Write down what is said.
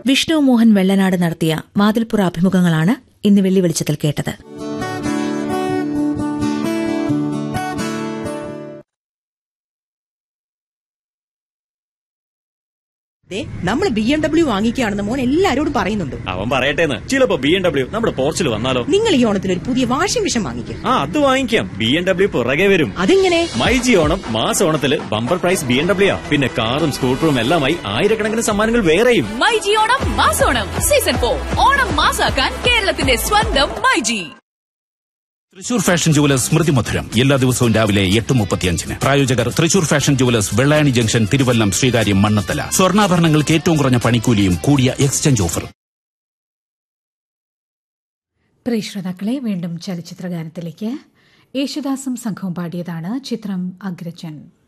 വിഷ്ണു മോഹൻ വെള്ളനാട് നടത്തിയ വാതിൽപ്പുറ അഭിമുഖങ്ങളാണ് ഇന്ന് വെള്ളി വെളിച്ചത്തിൽ കേട്ടത് ദേ നമ്മൾ ബി എം ഡബ്ല്യു വാങ്ങിക്കുകയാണെന്ന് മോൻ എല്ലാരോടും പറയുന്നുണ്ട് അവൻ പറയട്ടേന്ന് ചിലപ്പോ ബി എം ഡബ്ല്യു നമ്മുടെ പോർച്ചിൽ വന്നാലോ നിങ്ങൾ ഈ ഓണത്തിന് ഒരു പുതിയ വാഷിംഗ് മെഷീൻ വാങ്ങിക്കും ആ അത് വാങ്ങിക്കാം ബി എം ഡബ്ല്യു പുറകെ വരും അതെങ്ങനെ മൈജി ഓണം മാസ ഓണത്തില് bumper prize B M W ആ പിന്നെ കാറും സ്കൂട്ടറും എല്ലാമായി ആയിരക്കണക്കിന് സമ്മാനങ്ങൾ വേറെയും മൈജി ഓണം മാസോണം സീസൺ ഫോർ ഓണം മാസാക്കാൻ കേരളത്തിന്റെ സ്വന്തം മൈജി തൃശൂർ ഫാഷൻ ജുവലേഴ്സ് സ്മൃതി മധുരം എല്ലാ ദിവസവും രാവിലെ എട്ട് മുപ്പത്തിയഞ്ചിന് പ്രായോജകർ Thrissur fashion jewellers Vellayani junction Thiruvallam Sreekaryam Mannanthala സ്വർണ്ണാഭരണങ്ങൾക്ക് ഏറ്റവും കുറഞ്ഞ പണിക്കൂലിയും കൂടിയ എക്സ്ചേഞ്ച് ഓഫറും പ്രിയ ശ്രോതാക്കളെ വീണ്ടും ചലച്ചിത്ര ഗാനത്തിലേക്ക് യേശുദാസും സംഘവും പാടിയതാണ് ചിത്രം അഗ്രജൻ